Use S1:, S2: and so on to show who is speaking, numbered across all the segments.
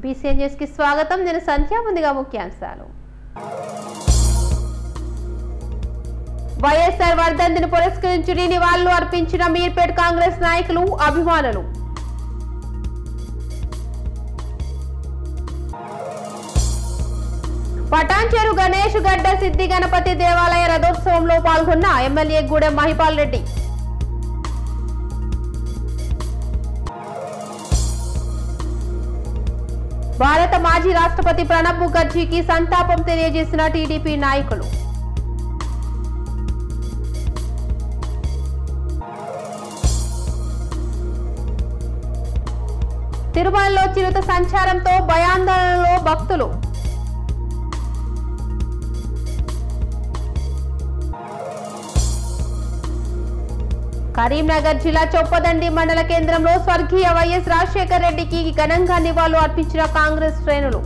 S1: BCN news కి స్వాగతం నేను సంధ్య ముందుగా ముఖ్యాంశాలు వైఎస్ఆర్ వర్ధంతిని పురస్కరించుని నివాళులు అర్పించిన మీర్పేట్ కాంగ్రెస్ నాయకులు అభిమానులు పటాన్చేరు గణేష్ గడ్డ సిద్ధి గణపతి దేవాలయ రథోత్సవంలో పాల్గొన్న ఎమ్మెల్యే గూడెం మహిపాల్ రెడ్డి భారత మాజీ రాష్ట్రపతి ప్రణబ్ ముఖర్జీకి సంతాపం తెలియజేసిన టీడీపీ నాయకులు తిరుమలలో చిరుత సంచారంతో భయాందోళనలో భక్తులు కరీంనగర్ జిల్లా చొప్పదండి మండల కేంద్రంలో స్వర్గీయ వైఎస్ రాజశేఖర రెడ్డికి ఘనంగా నివాళులు అర్పించిన కాంగ్రెస్ శ్రేణులు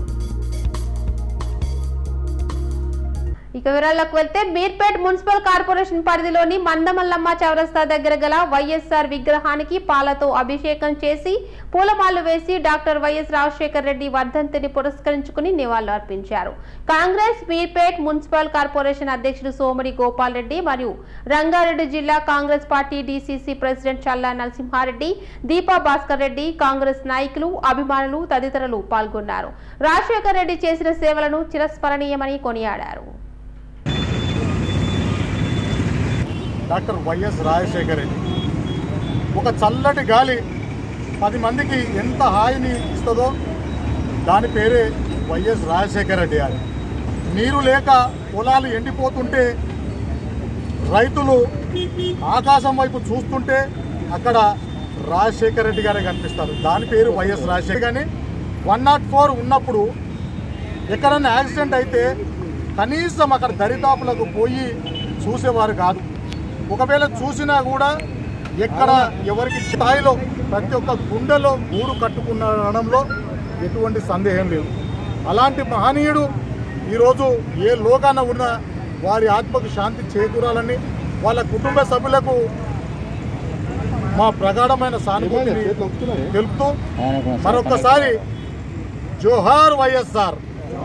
S1: ఇక వివరాలకు వెళ్తే మీర్పేట్ మున్సిపల్ కార్పొరేషన్ పరిధిలోని మందమల్లమ్మ చౌరస్తా దగ్గర గల వైఎస్ఆర్ విగ్రహానికి పాలతో అభిషేకం చేసి పూలమాలలు వేసి డాక్టర్ వైఎస్ రాజశేఖర రెడ్డి వర్ధంతిని పురస్కరించుకుని నివాళులు అర్పించారు కాంగ్రెస్ మీర్పేట్ మున్సిపల్ కార్పొరేషన్ అధ్యక్షుడు సోమడి గోపాల్ రెడ్డి మరియు రంగారెడ్డి జిల్లా Congress party DCC president Challa Narasimha Reddy Deepa Bhaskar Reddy Congress నాయకులు అభిమానులు తదితరులు పాల్గొన్నారు రాజశేఖర రెడ్డి చేసిన సేవలను చిరస్మరణీయమని కొనియాడారు
S2: డాక్టర్ వైఎస్ రాజశేఖర్ రెడ్డి ఒక చల్లటి గాలి పది మందికి ఎంత హాయిని ఇస్తుందో దాని పేరే వైఎస్ రాజశేఖర రెడ్డి గారు నీరు లేక పొలాలు ఎండిపోతుంటే రైతులు ఆకాశం వైపు చూస్తుంటే అక్కడ రాజశేఖర రెడ్డి గారే కనిపిస్తారు దాని పేరు వైఎస్ రాజశేఖర్ కానీ వన్ నాట్ ఫోర్ ఉన్నప్పుడు ఎక్కడన్నా యాక్సిడెంట్ అయితే కనీసం అక్కడ దరిదాపులకు పోయి చూసేవారు కాదు ఒకవేళ చూసినా కూడా ఎక్కడ ఎవరికి స్థాయిలో ప్రతి ఒక్క గుండెలో గూడు కట్టుకునడంలో ఎటువంటి సందేహం లేదు అలాంటి మహనీయుడు ఈరోజు ఏ లోకాన ఉన్న వారి ఆత్మకు శాంతి చేకూరాలని వాళ్ళ కుటుంబ సభ్యులకు మా ప్రగాఢమైన సానుభూతిని తెలుపుతూ మరొకసారి జోహార్ వైఎస్ఆర్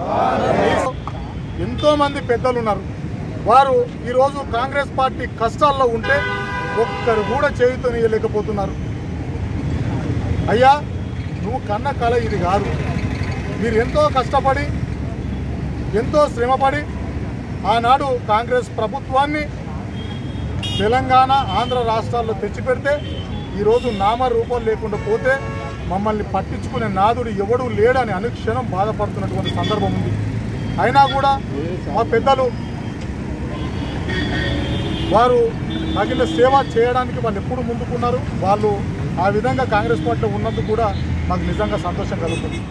S2: ఎంతో మంది పెద్దలు ఉన్నారు వారు ఈరోజు కాంగ్రెస్ పార్టీ కష్టాల్లో ఉంటే ఒక్కరు కూడా చేయుతనియలేకపోతున్నారు అయ్యా నువ్వు కన్న కళ ఇది కాదు మీరు ఎంతో కష్టపడి ఎంతో శ్రమపడి ఆనాడు కాంగ్రెస్ ప్రభుత్వాన్ని తెలంగాణ ఆంధ్ర రాష్ట్రాల్లో తెచ్చిపెడితే ఈరోజు నామరూపం లేకుండా పోతే మమ్మల్ని పట్టించుకునే నాదుడు ఎవడూ లేడని అనుక్షణం బాధపడుతున్నటువంటి సందర్భం ఉంది అయినా కూడా మా పెద్దలు వారు తగిన సేవ చేయడానికి వాళ్ళు ఎప్పుడు ముందుకున్నారు వాళ్ళు ఆ విధంగా కాంగ్రెస్ పార్టీలో ఉన్నందుకు కూడా మాకు నిజంగా సంతోషం కలుగుతుంది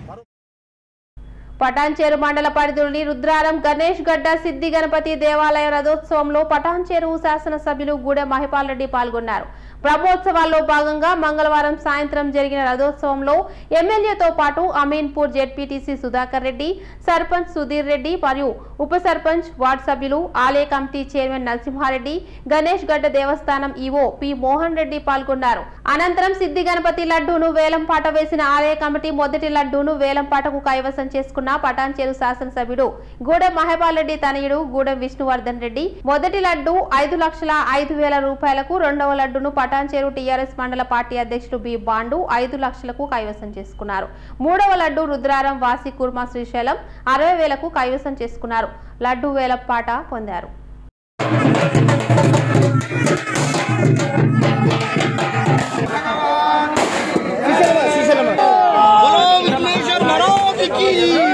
S1: పటాన్చేరు మండల పరిధిలోని రుద్రారం గణేష్ గడ్డ సిద్ధి గణపతి దేవాలయ రథోత్సవంలో పటాన్చేరు శాసనసభ్యులు గూడె మహిపాల్ రెడ్డి పాల్గొన్నారు బ్రహ్మోత్సవాల్లో భాగంగా మంగళవారం సాయంత్రం జరిగిన రథోత్సవంలో ఎమ్మెల్యేతో పాటు అమీన్పూర్ జెడ్పీటీసీ సుధాకర్ రెడ్డి సర్పంచ్ సుధీర్ రెడ్డి మరియు ఉప సర్పంచ్ వార్డు సభ్యులు ఆలయ కమిటీ చైర్మన్ నరసింహారెడ్డి గణేష్ గడ్డ దేవస్థానం ఈవో పి మోహన్ రెడ్డి పాల్గొన్నారు అనంతరం సిద్ధి గణపతి లడ్డూను వేలంపాట వేసిన ఆలయ కమిటీ మొదటి లడ్డూను వేలంపాటకు కైవసం చేసుకున్న పటాన్చేరు శాసనసభ్యుడు గూడెం మహేపాల్ రెడ్డి తనయుడు గూడెం విష్ణువర్ధన్ రెడ్డి మొదటి లడ్డు ఐదు లక్షల ఐదు వేల రూపాయలకు రెండవ లడ్డును పటాన్చేరు టీఆర్ఎస్ మండల పార్టీ అధ్యక్షుడు బి బాండు ఐదు లక్షలకు కైవసం చేసుకున్నారు మూడవ లడ్డు రుద్రారం వాసి కుర్మా శ్రీశైలం అరవై వేలకు కైవసం చేసుకున్నారు లడ్డు వేల పాట పొందారు
S3: बोलो विघ्नेश्वर महाराज की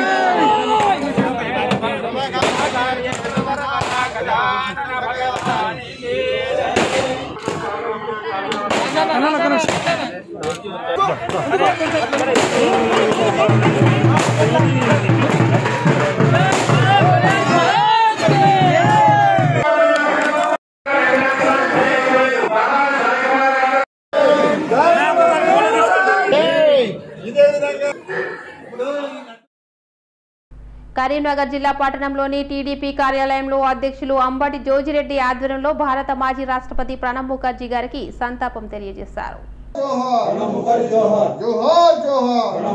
S1: కరీంనగర్ జిల్లా పట్టణంలోని టీడీపీ కార్యాలయంలో అధ్యక్షులు అంబటి జోజిరెడ్డి ఆధ్వర్యంలో భారత మాజీ రాష్ట్రపతి ప్రణబ్ ముఖర్జీ గారికి సంతాపం తెలియజేశారు
S3: जोहर जोहर जोहर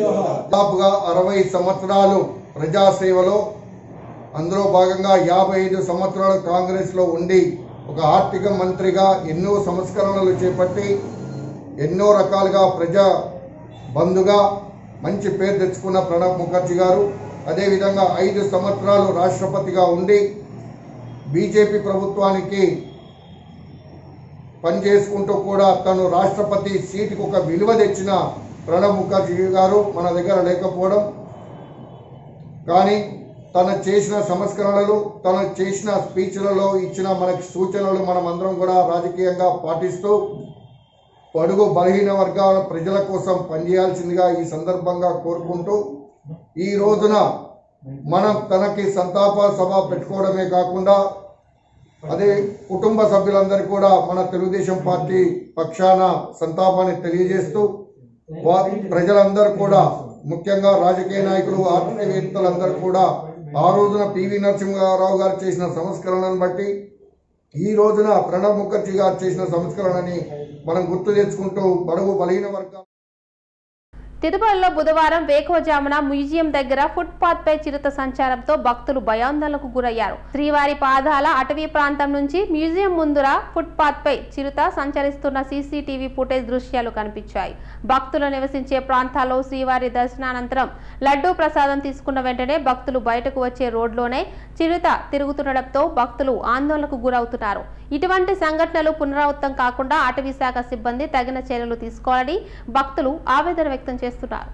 S4: దాదాపుగా అరవై సంవత్సరాలు ప్రజాసేవలో అందులో భాగంగా యాభై ఐదు సంవత్సరాలు కాంగ్రెస్లో ఉండి ఒక ఆర్థిక మంత్రిగా ఎన్నో సంస్కరణలు చేపట్టి ఎన్నో రకాలుగా ప్రజా బంధుగా మంచి పేరు తెచ్చుకున్న ప్రణబ్ ముఖర్జీ గారు అదేవిధంగా ఐదు సంవత్సరాలు రాష్ట్రపతిగా ఉండి బీజేపీ ప్రభుత్వానికి పనిచేసుకుంటూ కూడా తను రాష్ట్రపతి సీటుకు ఒక విలువ తెచ్చిన ప్రణబ్ ముఖర్జీ గారు మన దగ్గర లేకపోవడం కానీ తను చేసిన సంస్కరణలు తను చేసిన స్పీచ్లలో ఇచ్చిన మనకి సూచనలు మనం అందరం కూడా రాజకీయంగా పాటిస్తూ పడుగు బలహీన వర్గాల ప్రజల కోసం పనిచేయాల్సిందిగా ఈ సందర్భంగా కోరుకుంటూ ఈ రోజున మనం తనకి సంతాప సభ పెట్టుకోవడమే కాకుండా అదే కుటుంబ సభ్యులందరూ కూడా మన తెలుగుదేశం పార్టీ పక్షాన సంతాపాన్ని తెలియజేస్తూ వారి ప్రజలందరూ కూడా ముఖ్యంగా రాజకీయ నాయకులు ఆర్థికవేత్తలందరూ కూడా ఆ రోజున పివి నరసింహారావు గారు చేసిన సంస్కరణను బట్టి ఈ రోజున ప్రణబ్ ముఖర్జీ గారు చేసిన సంస్కరణని మనం గుర్తు తెచ్చుకుంటూ బడుగు బలహీన వర్గాలు
S1: తిరుపతిలో బుధవారం వేకువజామున మ్యూజియం దగ్గర ఫుట్ పాత్ పై చిరుత సంచారంతో భక్తులు భయాందోళనకు గురయ్యారు శ్రీవారి పాదాల అటవీ ప్రాంతం నుంచి మ్యూజియం ముందుర ఫుట్ పాత్ పై చిరుత సంచరిస్తున్న సీసీటీవీ ఫుటేజ్ దృశ్యాలు కనిపించాయి భక్తులు నివసించే ప్రాంతాల్లో శ్రీవారి దర్శనానంతరం లడ్డూ ప్రసాదం తీసుకున్న వెంటనే భక్తులు బయటకు వచ్చే రోడ్లోనే చిరుత తిరుగుతుండటంతో భక్తులు ఆందోళనకు గురవుతున్నారు ఇటువంటి సంఘటనలు పునరావృతం కాకుండా అటవీ శాఖ సిబ్బంది తగిన చర్యలు తీసుకోవాలని భక్తులు ఆవేదన వ్యక్తం చేస్తున్నారు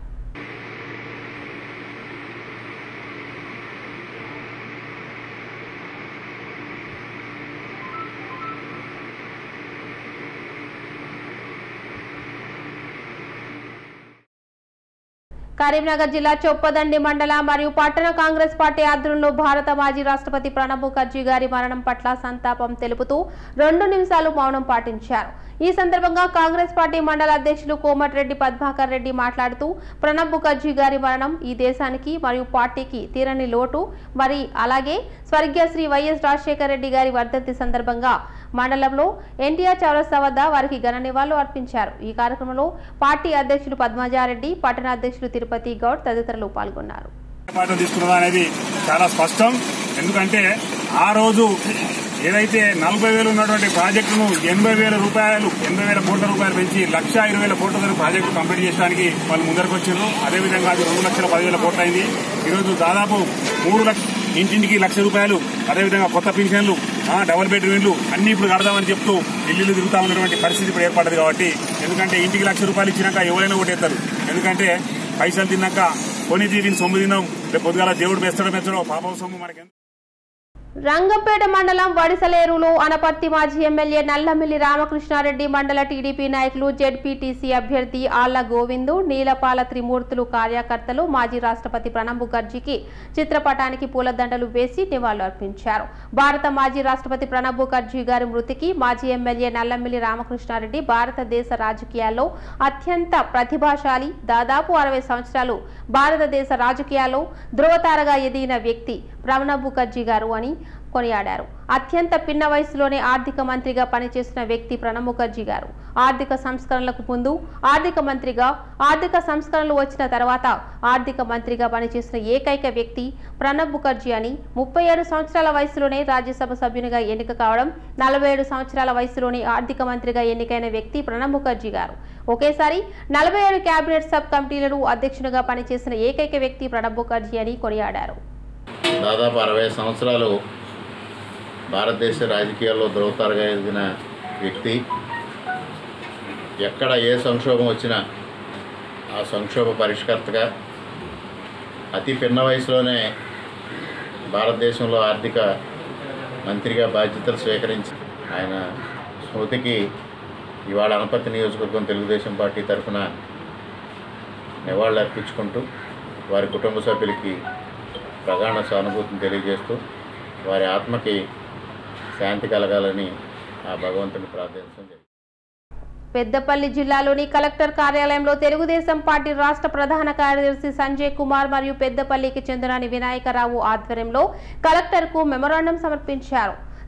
S1: కరీంనగర్ జిల్లా చొప్పదండి మండల మరియు పట్టణ కాంగ్రెస్ పార్టీ ఆధ్వర్యంలో భారత మాజీ రాష్ట్రపతి ప్రణబ్ ముఖర్జీ గారి మరణం పట్ల సంతాపం తెలుపుతూ రెండు నిమిషాలు మౌనం పాటించారు ఈ సందర్భంగా కాంగ్రెస్ పార్టీ మండల అధ్యక్షులు కోమటిరెడ్డి పద్మాకర్ రెడ్డి మాట్లాడుతూ ప్రణబ్ ముఖర్జీ గారి మరణం ఈ దేశానికి మరియు పార్టీకి తీరని లోటు మరి అలాగే స్వర్గీయ శ్రీ వైఎస్ రాజశేఖర రెడ్డి గారి వర్ధంతి సందర్భంగా మండలంలో ఎన్టీఆర్ చౌరస్తా వద్ద వారికి ఘన నివాళులు అర్పించారు ఈ కార్యక్రమంలో పార్టీ అధ్యక్షులు పద్మజారెడ్డి పట్టణ అధ్యక్షులు తిరుపతి గౌడ్ తదితరులు పాల్గొన్నారు
S5: పాఠం తీసుకున్నదా అనేది చాలా స్పష్టం ఎందుకంటే ఆ రోజు ఏదైతే నలభై వేలు ఉన్నటువంటి ప్రాజెక్టును ఎనభై వేల రూపాయలు ఎనభై వేల కోట్ల రూపాయలు పెంచి లక్ష ఇరవై వేల కోట్ల వరకు ప్రాజెక్టు కంప్లీట్ చేయడానికి వాళ్ళు ముందరకు వచ్చారు అదేవిధంగా అది రెండు లక్షల పదివేల కోట్లు అయింది ఈరోజు దాదాపు మూడు లక్ష ఇంటింటికి లక్ష రూపాయలు అదేవిధంగా కొత్త పింఛన్లు ఆ, డబుల్ బెడ్రూమ్ ఇల్లు అన్ని ఇప్పుడు కడదామని చెప్తూ ఇల్లు తిరుగుతా ఉన్నటువంటి పరిస్థితి ఇప్పుడు ఏర్పడదు కాబట్టి ఎందుకంటే ఇంటికి లక్ష రూపాయలు ఇచ్చినాక ఎవరైనా ఓటేస్తారు ఎందుకంటే పైసలు తిన్నాక కొని దీని సొమ్ము తిన్నాం రేపు పొద్దుగాల దేవుడు మెచ్చడం మెచ్చడం పాపం సొమ్ము మనకి
S1: రంగంపేట మండలం వడిసలేరులో అనపర్తి మాజీ ఎమ్మెల్యే నల్లమిల్లి రామకృష్ణారెడ్డి మండల టీడీపీ నాయకులు జెడ్పీటీసీ అభ్యర్థి ఆళ్ల గోవిందు నీలపాల త్రిమూర్తులు కార్యకర్తలు మాజీ రాష్ట్రపతి ప్రణబ్ ముఖర్జీకి చిత్రపటానికి పూలదండలు వేసి నివాళులు అర్పించారు భారత మాజీ రాష్ట్రపతి ప్రణబ్ ముఖర్జీ గారి మృతికి మాజీ ఎమ్మెల్యే నల్లమిల్లి రామకృష్ణారెడ్డి భారతదేశ రాజకీయాల్లో అత్యంత ప్రతిభాశాలి దాదాపు అరవై సంవత్సరాలు భారతదేశ రాజకీయాల్లో ధ్రువతారగా ఎదిగిన వ్యక్తి ప్రణబ్ ముఖర్జీ గారు అని కొనియాడారు అత్యంత పిన్న వయసులోనే ఆర్థిక మంత్రిగా పనిచేసిన వ్యక్తి ప్రణబ్ ముఖర్జీ గారు ఆర్థిక సంస్కరణలకు ముందు ఆర్థిక మంత్రిగా ఆర్థిక సంస్కరణలు వచ్చిన తర్వాత ఆర్థిక మంత్రిగా పనిచేసిన ఏకైక వ్యక్తి ప్రణబ్ ముఖర్జీ అని ముప్పై ఏడు సంవత్సరాల వయసులోనే రాజ్యసభ సభ్యునిగా ఎన్నిక కావడం నలభై ఏడు సంవత్సరాల వయసులోనే ఆర్థిక మంత్రిగా ఎన్నికైన వ్యక్తి ప్రణబ్ ముఖర్జీ గారు ఒకేసారి నలభై ఏడు కేబినెట్ సబ్ కమిటీలను అధ్యక్షునిగా పనిచేసిన ఏకైక వ్యక్తి ప్రణబ్ ముఖర్జీ అని కొనియాడారు
S6: దాదాపు అరవై సంవత్సరాలు భారతదేశ రాజకీయాల్లో ధ్రువతారగా ఎదిగిన వ్యక్తి ఎక్కడ ఏ సంక్షోభం వచ్చినా ఆ సంక్షోభ పరిష్కర్తగా అతి పిన్న వయసులోనే భారతదేశంలో ఆర్థిక మంత్రిగా బాధ్యతలు స్వీకరించి ఆయన స్మృతికి ఇవాళ అనపర్తి నియోజకవర్గం తెలుగుదేశం పార్టీ తరఫున నివాళులు అర్పించుకుంటూ వారి కుటుంబ సభ్యులకి ప్రగాఢ సానుభూతిని తెలియజేస్తూ వారి ఆత్మకి శాంతి కలగాలని ఆ భగవంతుని ప్రార్థించడం జరిగింది
S1: పెద్దపల్లి జిల్లాలోని కలెక్టర్ కార్యాలయంలో తెలుగుదేశం పార్టీ రాష్ట్ర ప్రధాన కార్యదర్శి సంజయ్ కుమార్ మరియు పెద్దపల్లికి చెందిన వినాయకరావు ఆధ్వర్యంలో కలెక్టర్కు మెమరాండం సమర్పించారు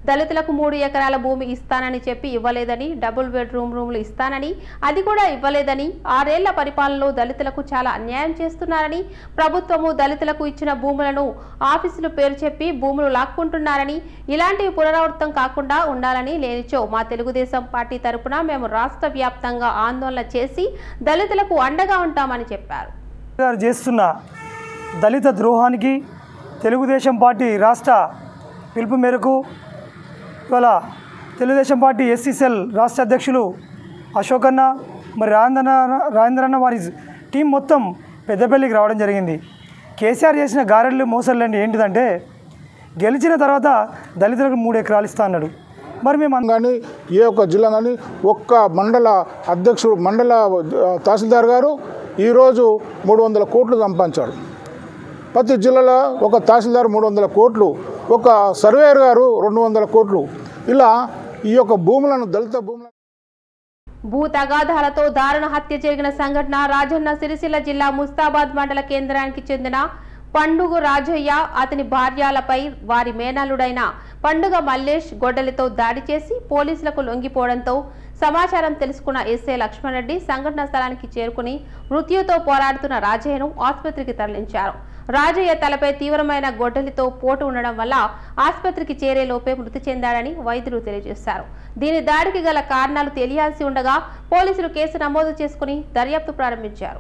S1: దళితులకు మూడు ఎకరాల భూమి ఇస్తానని చెప్పి ఇవ్వలేదని డబుల్ బెడ్రూమ్ రూమ్లు ఇస్తానని అది కూడా ఇవ్వలేదని ఆరేళ్ల పరిపాలనలో దళితులకు చాలా అన్యాయం చేస్తున్నారని ప్రభుత్వము దళితులకు ఇచ్చిన భూములను ఆఫీసులు పేరు చెప్పి భూములు లాక్కుంటున్నారని ఇలాంటివి పునరావృతం కాకుండా ఉండాలని లేనిచో మా తెలుగుదేశం పార్టీ తరపున మేము రాష్ట్ర వ్యాప్తంగా ఆందోళన చేసి దళితులకు అండగా ఉంటామని చెప్పారు
S7: గారు చేస్తున్న దళిత ద్రోహానికి తెలుగుదేశం పార్టీ రాష్ట్ర పిలుపు మేరకు ఇవాళ తెలుగుదేశం పార్టీ ఎస్సీసెల్ రాష్ట్ర అధ్యక్షులు అశోక్ అన్న మరి రాజేంద్ర రాజేంద్రన్న వారి టీం మొత్తం పెద్దపల్లికి రావడం జరిగింది కేసీఆర్ చేసిన గారెళ్ళు మోసర్లు ఏంటిదంటే గెలిచిన తర్వాత దళితులకు మూడు ఎకరాలు ఇస్తా అన్నాడు మరి మేము అంద-
S8: కానీ ఏ ఒక్క జిల్లా కానీ ఒక్క మండల అధ్యక్షుడు మండల ఆ, తహసీల్దార్ గారు ఈరోజు మూడు వందల కోట్లు సంపాదించాడు ప్రతి జిల్లాలో ఒక తహసీల్దార్ మూడు వందల కోట్లు ఒక సర్వేయర్ గారు రెండు వందల కోట్లు ఇలా ఈ యొక్క భూములను దళిత భూములను
S1: భూ తగాదాలతో దారుణ హత్య జరిగిన సంఘటన రాజన్న సిరిసిల్ల జిల్లా ముస్తాబాద్ మండల కేంద్రానికి చెందిన పండుగ రాజయ్య అతని భార్యలపై వారి మేనల్లుడైన పండుగ మల్లేష్ గొడ్డలితో దాడి చేసి పోలీసులకు లొంగిపోవడంతో సమాచారం తెలుసుకున్న ఎస్ఐ లక్ష్మణరెడ్డి సంఘటన స్థలానికి చేరుకుని మృత్యుతో పోరాడుతున్న రాజయ్యను ఆసుపత్రికి తరలించారు రాజయ్య తలపై తీవ్రమైన గొడ్డలితో పోటు ఉండడం వల్ల ఆసుపత్రికి చేరే లోపే మృతి చెందాడని వైద్యులు తెలియజేశారు దీని దాడికి గల కారణాలు తెలియాల్సి ఉండగా పోలీసులు కేసు నమోదు చేసుకుని దర్యాప్తు ప్రారంభించారు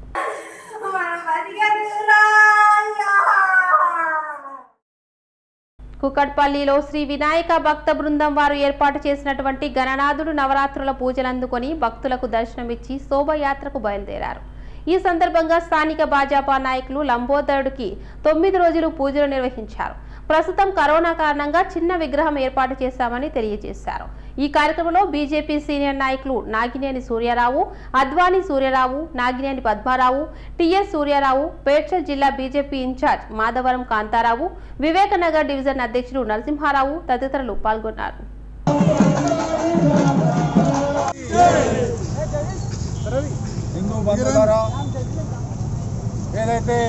S1: కుకట్పల్లిలో శ్రీ వినాయక భక్త బృందం వారు ఏర్పాటు చేసినటువంటి గణనాథుడు నవరాత్రుల పూజలు అందుకొని భక్తులకు దర్శనమిచ్చి శోభయాత్రకు బయలుదేరారు ఈ సందర్భంగా స్థానిక భాజపా నాయకులు లంబోదరుడికి తొమ్మిది రోజులు పూజలు నిర్వహించారు ప్రస్తుతం కరోనా కారణంగా చిన్న విగ్రహం ఏర్పాటు చేశామని తెలియజేశారు ఈ కార్యక్రమంలో బీజేపీ సీనియర్ నాయకులు నాగినేని సూర్యారావు అద్వానీ సూర్యారావు నాగినేని పద్మారావు టిఎస్ సూర్యారావు పేడ్చల్ జిల్లా BJP incharge Madhavaram Kantha Rao Vivekanagar division అధ్యక్షుడు నరసింహారావు తదితరులు పాల్గొన్నారు
S8: హిందూ బంధువులారా ఏదైతే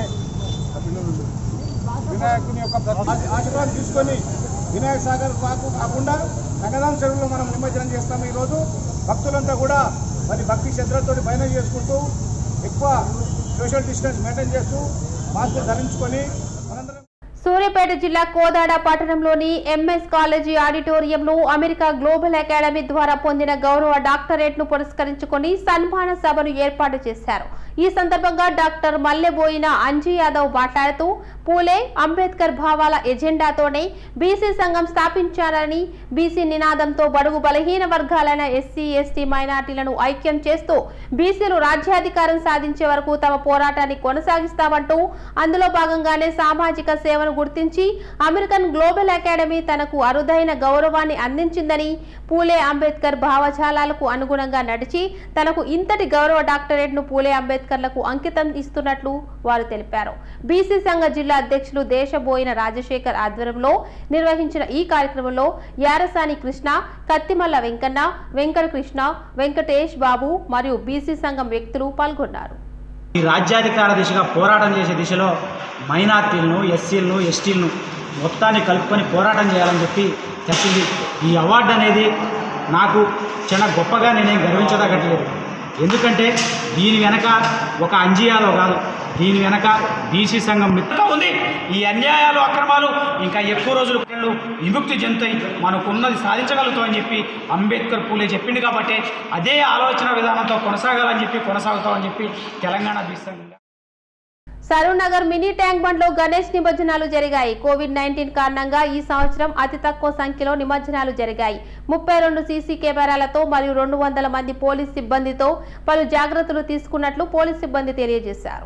S8: వినాయకుని యొక్క ప్రతి- ఆశీర్వాదం తీసుకొని వినాయక సాగర్ పాకు కాకుండా రంగదాం చెరువులో మనం నిమజ్జనం చేస్తాము ఈరోజు భక్తులంతా కూడా మరి భక్తి శ్రద్ధలతో పైన చేసుకుంటూ ఎక్కువ సోషల్ డిస్టెన్స్ మెయింటైన్ చేస్తూ మాస్కులు ధరించుకొని మనందరం
S1: సూర్యాపేట జిల్లా కోదాడ పట్టణంలోని ఎంఎస్ కాలేజీ ఆడిటోరియంలో అమెరికా గ్లోబల్ అకాడమీ ద్వారా పొందిన గౌరవ డాక్టరేట్ ను పురస్కరించుకొని సన్మాన సభను ఏర్పాటు చేశారు ఈ సందర్భంగా డాక్టర్ మల్లెబోయిన అంజీ యాదవ్ మాట్లాడుతూ పూలే అంబేద్కర్ భావాల ఎజెండాతోనే బీసీ సంఘం స్థాపించారని బీసీ నినాదంతో బడుగు బలహీన వర్గాలైన ఎస్సీ ఎస్టీ మైనార్టీలను ఐక్యం చేస్తూ బీసీలు రాజ్యాధికారం సాధించే వరకు తమ పోరాటాన్ని కొనసాగిస్తామంటూ అందులో భాగంగానే సామాజిక సేవను గుర్తించి అమెరికన్ గ్లోబల్ అకాడమీ తనకు అరుదైన గౌరవాన్ని అందించిందని పూలే అంబేద్కర్ భావజాలాలకు అనుగుణంగా నడిచి తనకు ఇంతటి గౌరవ డాక్టరేట్ ను పూలే అంబేద్కర్లకు అంకితం ఇస్తున్నట్లు వారు తెలిపారు బీసీ సంఘ జిల్లా అధ్యక్షులు దేశబోయిన రాజశేఖర్ ఆధ్వర్యంలో నిర్వహించిన ఈ కార్యక్రమంలో యారసాని కృష్ణ కత్తిమల్ల వెంకన్న వెంకట కృష్ణ వెంకటేష్ బాబు మరియు బీసీ సంఘం వ్యక్తులు పాల్గొన్నారు
S9: ఈ రాజ్యాధికార దిశగా పోరాటం చేసే దిశలో మైనార్టీలను ఎస్సీలను ఎస్టీలను మొత్తాన్ని కలుపుకొని పోరాటం చేయాలని చెప్పి తెలిసింది ఈ అవార్డు అనేది నాకు చాలా గొప్పగా నేనేం గర్వించదగట్లేదు ఎందుకంటే దీని వెనక ఒక అంజియాలో కాదు దీని వెనక బీసీ సంఘం మిత్త ఉంది ఈ అన్యాయాలు అక్రమాలు ఇంకా ఎక్కువ రోజులు ప్రజలు విముక్తి చెందుతాయి మనకున్నది సాధించగలుగుతామని చెప్పి అంబేద్కర్ పూలే చెప్పింది కాబట్టి అదే ఆలోచన విధానంతో కొనసాగాలని చెప్పి కొనసాగుతామని చెప్పి తెలంగాణ బీసీ సంఘం
S1: సరూనగర్ మినీ ట్యాంక్ బండ్ లో గణేష్ నిమజ్జనాలు జరిగాయి కోవిడ్ నైన్టీన్ కారణంగా ఈ సంవత్సరం అతి తక్కువ సంఖ్యలో నిమజ్జనాలు జరిగాయి ముప్పై రెండు సీసీ కెమెరాలతో మరియు రెండు వందల మంది పోలీస్ సిబ్బందితో పలు జాగ్రత్తలు తీసుకున్నట్లు పోలీస్ సిబ్బంది తెలియజేశారు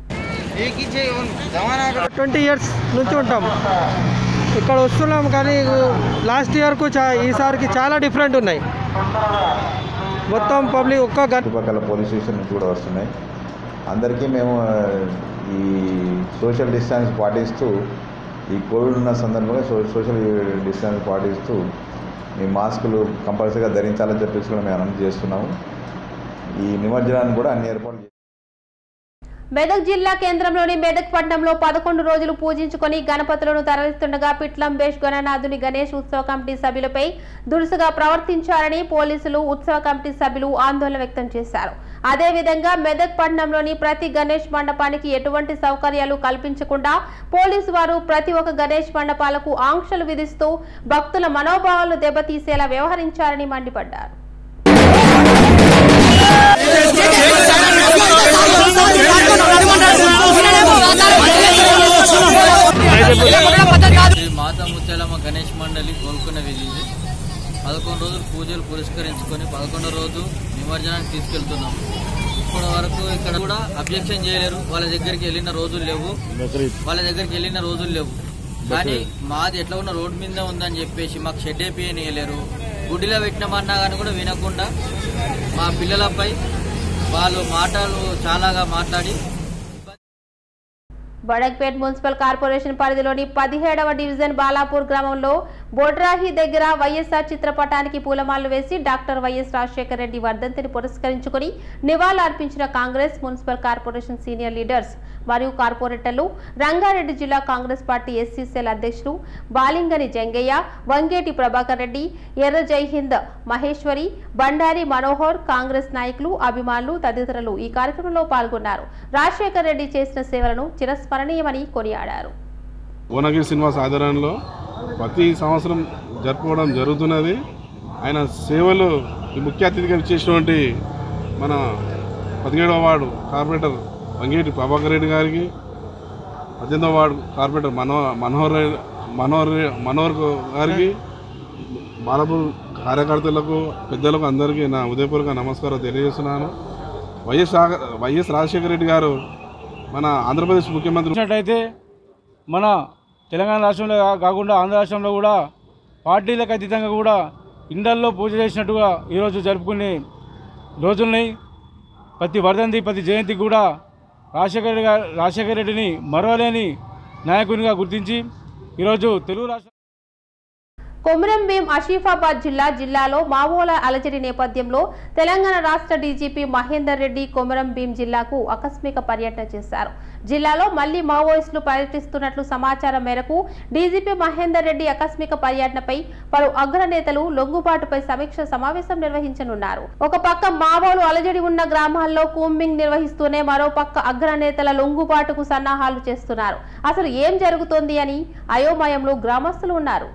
S10: ట్వంటీ ఇయర్స్ నుంచి ఉంటాం ఇక్కడ వస్తున్నాం కానీ లాస్ట్ ఇయర్కు చా ఈసారికి చాలా డిఫరెంట్ ఉన్నాయి మొత్తం పబ్లిక్ ఒక్క గన్
S11: చుట్టుపక్కల పోలీస్ స్టేషన్ నుంచి కూడా వస్తున్నాయి అందరికీ మేము ఆ, ఈ సోషల్ డిస్టెన్స్ పాటిస్తూ ఈ కోవిడ్ ఉన్న సందర్భంగా సో సోషల్ డిస్టెన్స్ పాటిస్తూ ఈ మాస్కులు కంపల్సరీగా ధరించాలని చెప్పేసి కూడా మేము అనౌన్స్ చేస్తున్నాము ఈ నిమజ్జనాన్ని కూడా అన్ని ఏర్పాట్లు
S1: మెదక్ జిల్లా కేంద్రంలోని మెదక్ పట్టణంలో పదకొండు రోజులు పూజించుకొని గణపతులను తరలిస్తుండగా పిట్లం బేష్ గణనాథుని గణేష్ ఉత్సవ కమిటీ సభ్యులపై దురుసుగా ప్రవర్తించారని పోలీసులు ఉత్సవ కమిటీ సభ్యులు ఆందోళన వ్యక్తం చేశారు అదేవిధంగా మెదక్ పట్టణంలోని ప్రతి గణేష్ మండపానికి ఎటువంటి సౌకర్యాలు కల్పించకుండా పోలీసు వారు ప్రతి ఒక్క గణేష్ మండపాలకు ఆంక్షలు విధిస్తూ భక్తుల మనోభావాలు దెబ్బతీసేలా వ్యవహరించారని మండిపడ్డారు
S12: శ్రీ మాతా ముత్యాలమ్మ గణేష్ మండలి కోలుకున్న విధి ఇది పదకొండు రోజులు పూజలు పురస్కరించుకొని పదకొండో రోజు నిమజ్జనానికి తీసుకెళ్తున్నాం ఇప్పటి వరకు ఇక్కడ కూడా అబ్జెక్షన్ చేయలేరు వాళ్ళ దగ్గరికి వెళ్ళిన రోజులు లేవు వాళ్ళ దగ్గరికి వెళ్ళిన రోజులు లేవు కానీ మాది ఎట్లా ఉన్న రోడ్డు మీద ఉందని చెప్పేసి మాకు షెడ్ వేయలేరు గుడిలో పెట్టినామన్నా కానీ కూడా వినకుండా మా పిల్లలపై వాళ్ళు మాటలు చాలాగా మాట్లాడి
S1: బడక్పేట్ మున్సిపల్ కార్పొరేషన్ పరిధిలోని పదిహేడవ డివిజన్ బాలాపూర్ గ్రామంలో బొడ్రాహి దగ్గర వైఎస్ఆర్ చిత్రపటానికి పూలమాలలు వేసి డాక్టర్ వైఎస్ రాజశేఖర రెడ్డి వర్ధంతిని పురస్కరించుకుని నివాళులర్పించిన Congress municipal corporation senior leaders మరియు కార్పొరేటర్లు రంగారెడ్డి జిల్లా కాంగ్రెస్ పార్టీ ఎస్సీసీఎల్ అధ్యక్షులు బాలింగని జంగయ్య వంగేటి ప్రభాకర్ రెడ్డి ఎర్ర జైహింద్ మహేశ్వరి బండారి మనోహర్ కాంగ్రెస్ నాయకులు అభిమానులు తదితరులు ఈ కార్యక్రమంలో పాల్గొన్నారు రాజశేఖర్ రెడ్డి చేసిన సేవలను చిరస్మరణీయమని కొనియాడారు
S13: భువనగిరి శ్రీనివాస్ ఆధ్వర్యంలో ప్రతి సంవత్సరం జరుపుకోవడం జరుగుతున్నది ఆయన సేవలు ఈ ముఖ్య అతిథిగా ఇచ్చేసినటువంటి మన పదిహేడవ వార్డు కార్పొరేటర్ వంగేటి ప్రభాకర్ రెడ్డి గారికి పద్దెనిమిదవ వార్డు కార్పొరేటర్ మనో మనోహర్ రెడ్డి- మనోహర్ రె- మనోహర్ గారికి బాలపూర్ కార్యకర్తలకు పెద్దలకు అందరికీ నా ఉదయపూర్వక నమస్కారం తెలియజేస్తున్నాను వైఎస్ రా- వైఎస్ రాజశేఖర రెడ్డి గారు మన ఆంధ్రప్రదేశ్ ముఖ్యమంత్రి
S14: చూసినట్టయితే మన తెలంగాణ రాష్ట్రంలో కా- కాకుండా ఆంధ్ర రాష్ట్రంలో కూడా పార్టీలకు అతీతంగా కూడా ఇండల్లో పూజ చేసినట్టుగా ఈరోజు జరుపుకునే రోజుల్ని ప్రతి వర్ధంతి ప్రతి జయంతి కూడా రాజశేఖర రెడ్డి గారు రాజశేఖర రెడ్డిని మరవలేని నాయకునిగా గుర్తించి ఈరోజు తెలుగు రాష్ట్ర
S1: కొమురం భీం ఆసిఫాబాద్ జిల్లా జిల్లాలో మావోల అలజడి నేపథ్యంలో తెలంగాణ రాష్ట్ర డీజీపీ మహేందర్ రెడ్డి కొమురం భీం జిల్లాకు ఆకస్మిక పర్యటన చేశారు జిల్లాలో మళ్లీ మావోయిస్టులు పర్యటిస్తున్నట్లు సమాచారం మేరకు డీజీపీ మహేందర్ రెడ్డి ఆకస్మిక పర్యటనపై పలు అగ్రనేతలు లొంగుబాటుపై సమీక్ష సమావేశం నిర్వహించనున్నారు ఒక పక్క మావోలు అలజడి ఉన్న గ్రామాల్లో కూంబింగ్ నిర్వహిస్తూనే మరో పక్క అగ్రనేతల లొంగుబాటుకు సన్నాహాలు చేస్తున్నారు అసలు ఏం జరుగుతోంది అని అయోమయంలో గ్రామస్తులు ఉన్నారు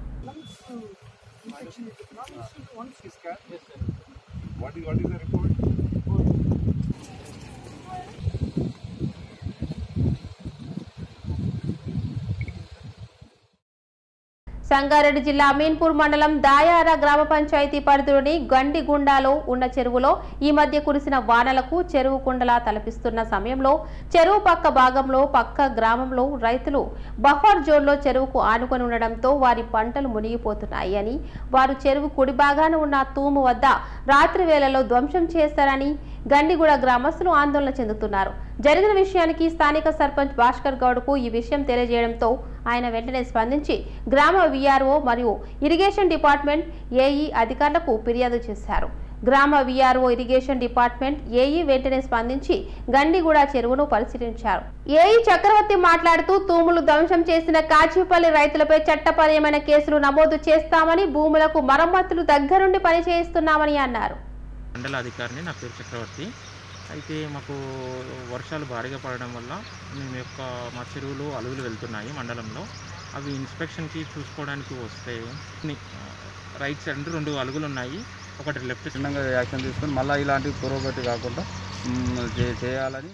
S1: సంగారెడ్డి జిల్లా అమీన్పూర్ మండలం దాయార గ్రామ పంచాయతీ పరిధిలోని గండిగుండాలో ఉన్న చెరువులో ఈ మధ్య కురిసిన వానలకు చెరువు కుండలా తలపిస్తున్న సమయంలో చెరువు పక్క భాగంలో పక్క గ్రామంలో రైతులు బఫర్ జోన్లో చెరువుకు ఆనుకొని ఉండడంతో వారి పంటలు మునిగిపోతున్నాయి అని వారు చెరువు కుడి భాగాన ఉన్న తూము వద్ద రాత్రి వేళలో ధ్వంసం చేస్తారని గండిగూడ గ్రామస్తులు ఆందోళన చెందుతున్నారు జరిగిన విషయానికి స్థానిక సర్పంచ్ భాస్కర్ గౌడ్కు ఈ విషయం తెలియజేయడంతో ఆయన వెంటనే స్పందించి గ్రామ విఆర్ఓ మరియు ఇరిగేషన్ డిపార్ట్మెంట్ ఏఈ అధికారులకు ఫిర్యాదు చేశారు గ్రామ విఆర్ఓ ఇరిగేషన్ డిపార్ట్మెంట్ ఏఈ వెంటనే స్పందించి గండిగూడ చెరువును పరిశీలించారు ఏఈ చక్రవర్తి మాట్లాడుతూ తూములు ధ్వంసం చేసిన కాచిపల్లి రైతులపై చట్టపరమైన కేసులు నమోదు చేస్తామని భూములకు మరమ్మతులు దగ్గరుండి పనిచేయిస్తున్నామని అన్నారు
S15: మండల అధికారిని నా పేరు చక్రవర్తి అయితే మాకు వర్షాలు భారీగా పడడం వల్ల మేము యొక్క మా చెరువులు అలుగులు వెళ్తున్నాయి మండలంలో అవి ఇన్స్పెక్షన్కి చూసుకోవడానికి వస్తే ని- రైట్ సైడ్ అంటే రెండు అలుగులు ఉన్నాయి ఒకటి లెఫ్ట్
S16: చిన్నగా యాక్షన్ తీసుకొని మళ్ళీ ఇలాంటి పురోగతి కాకుండా మ్, చే- చేయాలని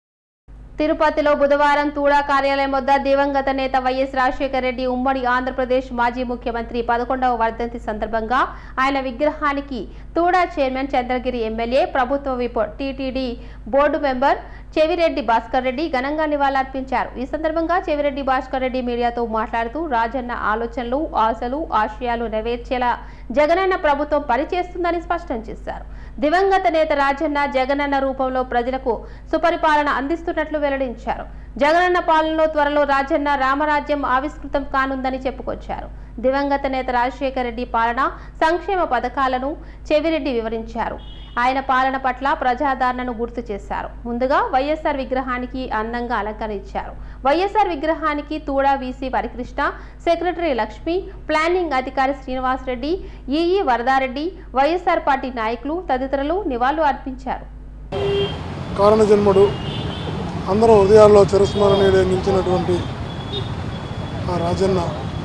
S1: తిరుపతిలో బుధవారం తూడా కార్యాలయం వద్ద దివంగత నేత వైఎస్ రాజశేఖర రెడ్డి ఉమ్మడి ఆంధ్రప్రదేశ్ మాజీ ముఖ్యమంత్రి పదకొండవ వర్ధంతి సందర్భంగా ఆయన విగ్రహానికి తూడా చైర్మన్ చంద్రగిరి ఎమ్మెల్యే ప్రభుత్వ whip TTD board member Chevireddy Bhaskar Reddy ఘనంగా నివాళులర్పించారు ఈ సందర్భంగా చెవిరెడ్డి భాస్కర్ రెడ్డి మీడియాతో మాట్లాడుతూ రాజన్న ఆలోచనలు ఆశలు ఆశయాలు నెరవేర్చేలా జగనన్న ప్రభుత్వం పనిచేస్తుందని స్పష్టం చేశారు దివంగత నేత రాజన్న జగనన్న రూపంలో ప్రజలకు సుపరిపాలన అందిస్తున్నట్లు వెల్లడించారు జగనన్న పాలనలో త్వరలో రాజన్న రామరాజ్యం ఆవిష్కృతం కానుందని చెప్పుకొచ్చారు దివంగత నేత రాజశేఖర రెడ్డి పాలన సంక్షేమ పథకాలను చెవిరెడ్డి వివరించారు ఆయన పాలన పట్ల ప్రజాదరణను గుర్తు చేశారు ముందుగా వైఎస్ఆర్ విగ్రహానికి అందంగా అలంకరించారు వైఎస్ఆర్ విగ్రహానికి తూడా వీసీ పరికృష్ణ సెక్రటరీ లక్ష్మి ప్లానింగ్ అధికారి Srinivas Reddy EE Varada Reddy YSR party నాయకులు తదితరులు నివాళులు అర్పించారు
S17: కారణజన్ముడు అందరూ ఉదయాల్లో చిరస్మరణీయుడు నిలిచినటువంటి ఆ రాజన్న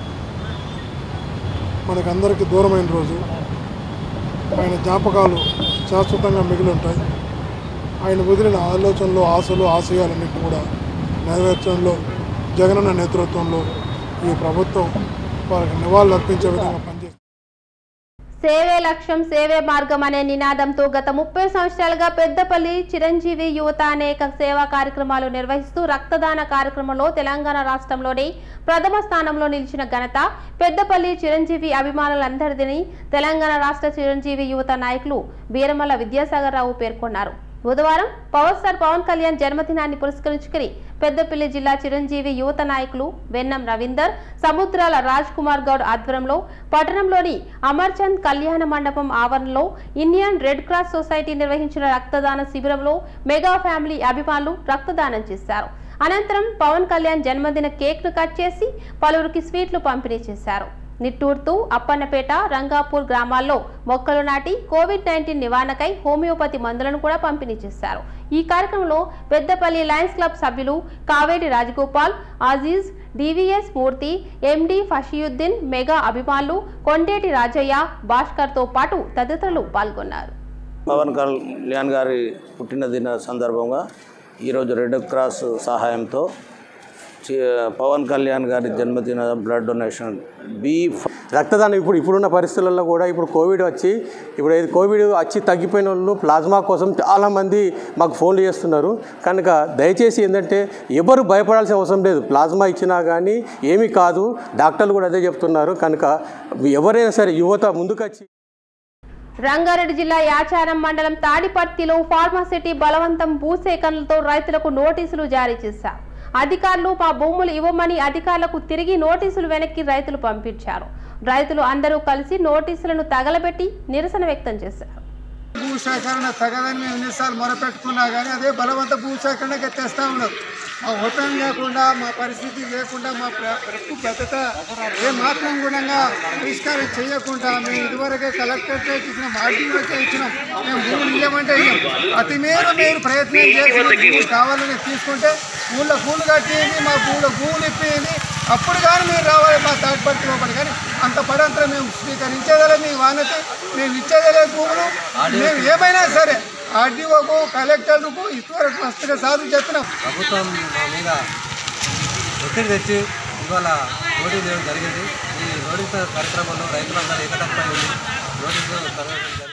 S17: మనకందరికీ దూరమైన రోజు ఆయన జ్ఞాపకాలు శాశ్వతంగా మిగిలి ఉంటాయి ఆయన వదిలిన ఆలోచనలు ఆశలు ఆశయాలన్నింటినీ కూడా నెరవేర్చడంలో జగనన్న నేతృత్వంలో ఈ ప్రభుత్వం వారికి నివాళులు అర్పించే విధంగా పనిచేస్తుంది
S1: సేవే లక్ష్యం సేవే మార్గం అనే నినాదంతో గత ముప్పై సంవత్సరాలుగా పెద్దపల్లి చిరంజీవి యువత అనేక సేవా కార్యక్రమాలు నిర్వహిస్తూ రక్తదాన కార్యక్రమంలో తెలంగాణ రాష్ట్రంలోని ప్రథమ స్థానంలో నిలిచిన ఘనత పెద్దపల్లి చిరంజీవి అభిమానులందరిదని తెలంగాణ రాష్ట్ర చిరంజీవి యువత నాయకులు వీరమల్ల విద్యాసాగర్ రావు పేర్కొన్నారు బుధవారం పవర్ స్టార్ పవన్ కళ్యాణ్ జన్మదినాన్ని పురస్కరించుకుని పెద్దపల్లి జిల్లా చిరంజీవి యువత నాయకులు వెన్నం రవీందర్ సముద్రాల రాజ్ కుమార్ గౌడ్ ఆధ్వర్యంలో పట్టణంలోని అమర్చంద్ కళ్యాణ మండపం ఆవరణలో ఇండియన్ రెడ్ క్రాస్ సొసైటీ నిర్వహించిన రక్తదాన శిబిరంలో మెగా ఫ్యామిలీ అభిమానులు రక్తదానం చేశారు అనంతరం పవన్ కళ్యాణ్ జన్మదిన కేక్ ను కట్ చేసి పలువురికి స్వీట్లు పంపిణీ చేశారు నిట్టూర్తు అప్పన్నపేట రంగాపూర్ గ్రామాల్లో మొక్కలు నాటి కోవిడ్ నైన్టీన్ నివారణకై హోమియోపతి మందులను కూడా పంపిణీ చేశారు ఈ కార్యక్రమంలో పెద్దపల్లి లయన్స్ క్లబ్ సభ్యులు Kaveti Rajagopal Aziz DVS Murthy MD Fasiuddin mega అభిమానులు కొండేటి రాజయ్య భాస్కర్తో పాటు తదితరులు పాల్గొన్నారు
S18: పవన్ కళ్యాణ్ గారి పుట్టినదిన సందర్భంగా ఈరోజు రెడ్ క్రాస్ సహాయంతో చి- పవన్ కళ్యాణ్ గారి జన్మదిన బ్లడ్ డొనేషన్ బి
S19: రక్తదానం ఇప్పుడు ఇప్పుడున్న పరిస్థితులలో కూడా ఇప్పుడు కోవిడ్ వచ్చి ఇప్పుడు ఏది కోవిడ్ వచ్చి తగ్గిపోయిన వాళ్ళు ప్లాస్మా కోసం చాలామంది మాకు ఫోన్లు చేస్తున్నారు కనుక దయచేసి ఏంటంటే ఎవరు భయపడాల్సిన అవసరం లేదు ప్లాస్మా ఇచ్చినా కానీ ఏమీ కాదు డాక్టర్లు కూడా అదే చెప్తున్నారు కనుక ఎవరైనా సరే యువత ముందుకొచ్చి
S1: రంగారెడ్డి జిల్లా యాచారం మండలం తాడిపర్తిలో ఫార్మాసిటీ బలవంతం భూసేకరణలతో రైతులకు నోటీసులు జారీ చేశారు అధికారులు మా భూములు ఇవ్వమని అధికారులకు తిరిగి నోటీసులు వెనక్కి రైతులు పంపించారు రైతులు అందరూ కలిసి నోటీసులను తగలబెట్టి నిరసన వ్యక్తం చేశారు
S20: భూసేకరణ తగదని మేము ఎన్నిసార్లు మొరపెట్టుకున్నా కానీ అదే బలవంత భూసేకరణకి తెస్తా ఉన్నారు మా ఓపెన్ లేకుండా మా పరిస్థితి లేకుండా మా ప్ర- బ్రతుకు భద్రత ఏ మాత్రం గుణంగా పరిష్కారం చేయకుండా మేము ఇదివరకే కలెక్టరేట్ ఇచ్చినాం ఆర్డీఓకే ఇచ్చినాం మేము భూములు ఇవ్వమంటే ఇయ్యం అతి మేర మీరు ప్రయత్నం చేసి భూములు కావాలని తీసుకుంటే ఊళ్ళో పూలు కట్టేయండి మా ఊళ్ళో భూములు ఇప్పేయండి అప్పుడు కానీ మీరు రావాలి మా తాటిపత్రి లోపల కానీ అంత పడంతరం మేము స్వీకరించేదలేదు మీ వానతి మేము ఇచ్చేదలేదు భూములు మేము ఏమైనా సరే ఆర్డీఓకు కలెక్టర్కు ఇదివరకు మస్తుగా సాధు చెప్పినాం
S21: ప్రభుత్వం మా మీద ఒత్తిడి తెచ్చి ఇవాళ నోటీస్ ఇవ్వడం జరిగింది ఈ నోటీస్ కార్యక్రమంలో రైతులందరూ ఏకతప్పై ఉంది నోటీసు చదవడం జరిగింది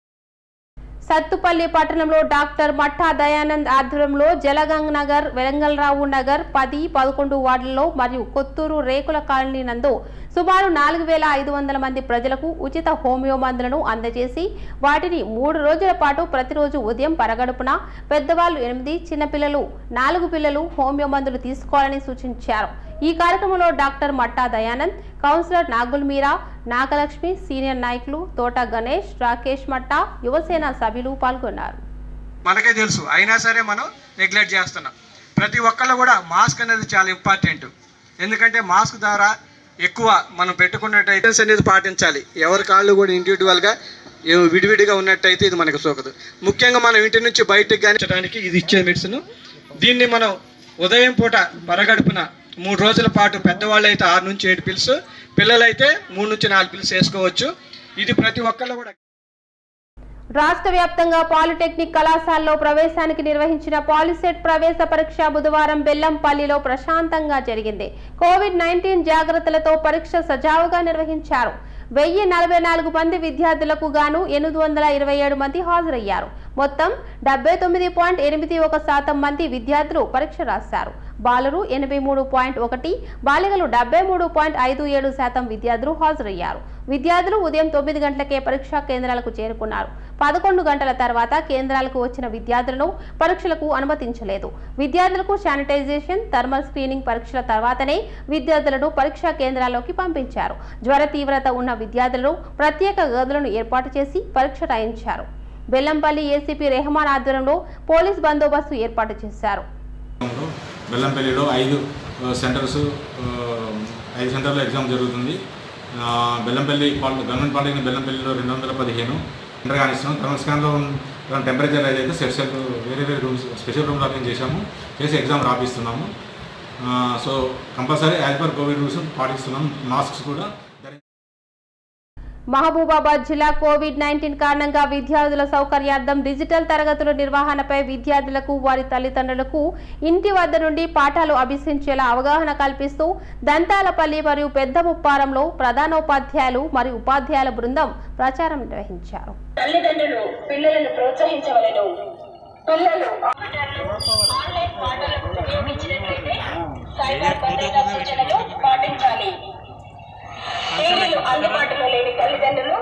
S1: సత్తుపల్లి పట్టణంలో డాక్టర్ మట్టా దయానంద్ ఆధ్వర్యంలో జలగంగ్ నగర్ వెలంగల్రావు నగర్ పది పదకొండు వార్డులలో మరియు కొత్తూరు రేకుల కాలనీ నందు సుమారు నాలుగు వేల ఐదు వందల మంది ప్రజలకు ఉచిత హోమియో మందులను అందజేసి వాటిని మూడు రోజుల పాటు ప్రతిరోజు ఉదయం పరగడుపున పెద్దవాళ్ళు ఎనిమిది చిన్నపిల్లలు నాలుగు పిల్లలు హోమియో మందులు తీసుకోవాలని సూచించారు ఈ కార్యక్రమంలో doctor Matta Dayanand councillor Nagul Meera Nagalakshmi senior నాయకులు తోట గణేష్ రాకేష్ మట్టా యువసేన సభ్యులు పాల్గొన్నారు
S22: మనకే తెలుసు అయినా సరే మనం నెగ్లెక్ట్ చేస్తున్నాం ప్రతి ఒక్కళ్ళు కూడా మాస్క్ అనేది చాలా ఇంపార్టెంట్ ఎందుకంటే మాస్క్ ద్వారా ఎక్కువ మనం పెట్టుకున్నట్టయితే అనేది పాటించాలి ఎవరి కాళ్ళు కూడా ఇండివిజువల్గా ఏ- విడివిడిగా ఉన్నట్టయితే ఇది మనకు సోకదు ముఖ్యంగా మనం ఇంటి నుంచి బయటకు కానీ ఇది ఇచ్చే మెడిసిన్ దీన్ని మనం ఉదయం పూట పరగడుపున మూడు రోజుల పాటు పెద్దవాళ్ళు అయితే ఆరు నుంచి ఏడు పిల్స్ పిల్లలైతే మూడు నుంచి నాలుగు పిల్స్ వేసుకోవచ్చు ఇది ప్రతి ఒక్కళ్ళు కూడా
S1: రాష్ట్ర వ్యాప్తంగా పాలిటెక్నిక్ కళాశాలలో ప్రవేశానికి నిర్వహించిన పాలిసెట్ ప్రవేశ పరీక్ష బుధవారం బెల్లంపల్లిలో ప్రశాంతంగా జరిగింది కోవిడ్ నైన్టీన్ జాగ్రత్తలతో పరీక్ష సజావుగా నిర్వహించారు వెయ్యి నలభై నాలుగు మంది విద్యార్థులకు గాను ఎనిమిది వందల ఇరవై ఏడు మంది హాజరయ్యారు మొత్తం డెబ్బై తొమ్మిది పాయింట్ ఎనిమిది ఒక శాతం మంది విద్యార్థులు పరీక్ష రాశారు బాలురు ఎనభై మూడు పాయింట్ ఒకటి బాలికలు డెబ్బై మూడు పాయింట్ ఐదు ఏడు శాతం విద్యార్థులు హాజరయ్యారు విద్యార్థులు ఉదయం తొమ్మిది గంటలకే పరీక్షా కేంద్రాలకు చేరుకున్నారు పదకొండు గంటల తర్వాత కేంద్రాలకు వచ్చిన విద్యార్థులను పరీక్షలకు అనుమతించలేదు విద్యార్థులకు శానిటైజేషన్ థర్మల్ స్క్రీనింగ్ పరీక్షల తర్వాతనే విద్యార్థులను పరీక్షా కేంద్రాల్లోకి పంపించారు జ్వర తీవ్రత ఉన్న విద్యార్థులను ప్రత్యేక గదులను ఏర్పాటు చేసి పరీక్ష రాయించారు బెల్లంపల్లి ఏసీపీ రెహమాన్ ఆధ్వర్యంలో పోలీస్ బందోబస్తు ఏర్పాటు చేశారు
S2: బెల్లంపల్లిలో ఐదు ఆ, సెంటర్స్ ఆ, ఐదు సెంటర్లో ఎగ్జామ్ జరుగుతుంది ఆ, బెల్లంపల్లి పాలి గవర్నమెంట్ పాలిటెక్నిక్ బెల్లంపల్లిలో రెండు వందల పదిహేను ఇంటర్ కానిస్తున్నాం థర్మల్ స్కాన్లో ఉన్న టెంపరేచర్ అయితే సెట్ సెట్ వేరే వేరే రూమ్స్ స్పెషల్ రూమ్ లాగా చేశాము చేసి ఎగ్జామ్ రాపిస్తున్నాము ఆ, so compulsory as per Covid rules పాటిస్తున్నాం మాస్క్స్ కూడా
S1: మహబూబాబాద్ జిల్లా కోవిడ్ నైన్టీన్ కారణంగా విద్యార్థుల సౌకర్యార్థం డిజిటల్ తరగతుల నిర్వహణపై విద్యార్థులకు వారి తల్లిదండ్రులకు ఇంటి వద్ద నుండి పాఠాలు అభ్యసించేలా అవగాహన కల్పిస్తూ దంతాలపల్లి మరియు పెద్ద ముప్పారంలో ప్రధానోపాధ్యాయులు మరియు ఉపాధ్యాయుల బృందం ప్రచారం నిర్వహించారు
S3: తల్లిదండ్రులు పిల్లలను ప్రోత్సహించవలను పిల్లలు ఆన్లైన్ పాఠాలకు ఉపయోగించినట్లయితే సైబర్ భద్రతా సూచనలు పాటించాలి టీవీలు అందుబాటులో లేని తల్లిదండ్రులు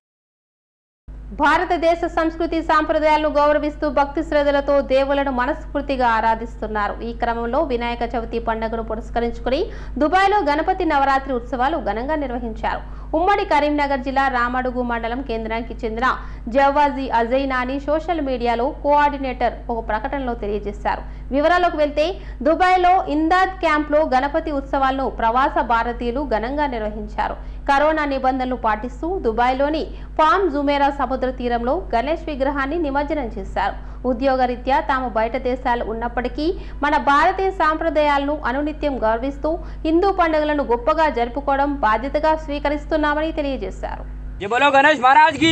S1: భారతదేశ సంస్కృతి సాంప్రదాయాలను గౌరవిస్తూ భక్తి శ్రద్ధలతో దేవులను మనస్ఫూర్తిగా ఆరాధిస్తున్నారు ఈ క్రమంలో వినాయక చవితి పండుగను పురస్కరించుకుని దుబాయ్లో గణపతి నవరాత్రి ఉత్సవాలు ఘనంగా నిర్వహించారు ఉమ్మడి కరీంనగర్ జిల్లా రామడుగు మండలం కేంద్రానికి చెందిన జవాజీ అజయ్ నాని సోషల్ మీడియాలో కోఆర్డినేటర్ ఒక ప్రకటనలో తెలియజేశారు వివరాలకు వెళ్తే దుబాయ్లో ఇందాద్ క్యాంప్లో గణపతి ఉత్సవాలను ప్రవాస భారతీయులు ఘనంగా నిర్వహించారు కరోనా నిబంధనలు పాటిస్తూ దుబాయ్లోని ఫామ్ జుమేరా సముద్ర తీరంలో గణేష్ విగ్రహాన్ని నిమజ్జనం చేశారు ఉద్యోగరీత్యా తాము బయట దేశాలు ఉన్నప్పటికీ మన భారతీయ సాంప్రదాయాలను అనునిత్యం గౌరవిస్తూ హిందూ పండుగలను గొప్పగా జరుపుకోవడం బాధ్యతగా స్వీకరిస్తున్నామని తెలియజేశారు
S23: ये बोलो गणेश महाराज की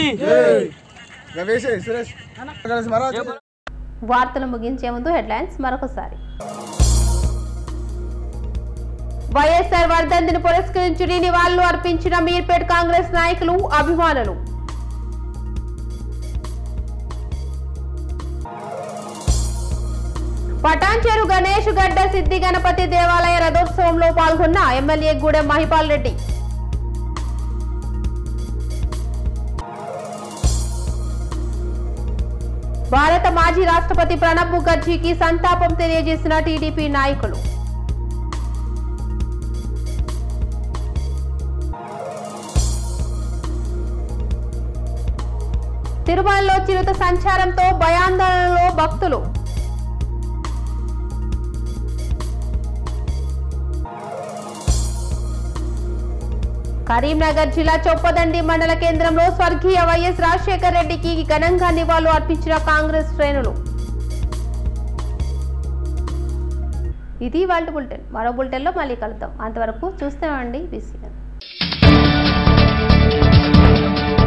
S1: వార్తలు ముగించే ముందు హెడ్లైన్స్ మరొకసారి వైఎస్ఆర్ వర్ధంతిని పురస్కరించుని నివాళులు అర్పించిన మీర్పేట్ కాంగ్రెస్ నాయకులు అభిమానులు పటాన్చేరు గణేష్ గడ్డ సిద్ధి గణపతి దేవాలయ రథోత్సవంలో పాల్గొన్న ఎమ్మెల్యే గూడెం మహిపాల్ రెడ్డి భారత మాజీ రాష్ట్రపతి ప్రణబ్ ముఖర్జీకి సంతాపం తెలియజేసిన టీడీపీ నాయకులు తిరుమలలో చిరుత సంచారంతో భయాందోళనలో భక్తులు కరీంనగర్ జిల్లా చొప్పదండి మండల కేంద్రంలో స్వర్గీయ వైఎస్ రాజశేఖర రెడ్డికి ఘనంగా నివాళులు అర్పించిన కాంగ్రెస్ శ్రేణులు ఇది వాళ్ళ బులెటిన్ మరో బులెటిన్లో మళ్ళీ కలుద్దాం అంతవరకు చూస్తూనే ఉండి బీసీ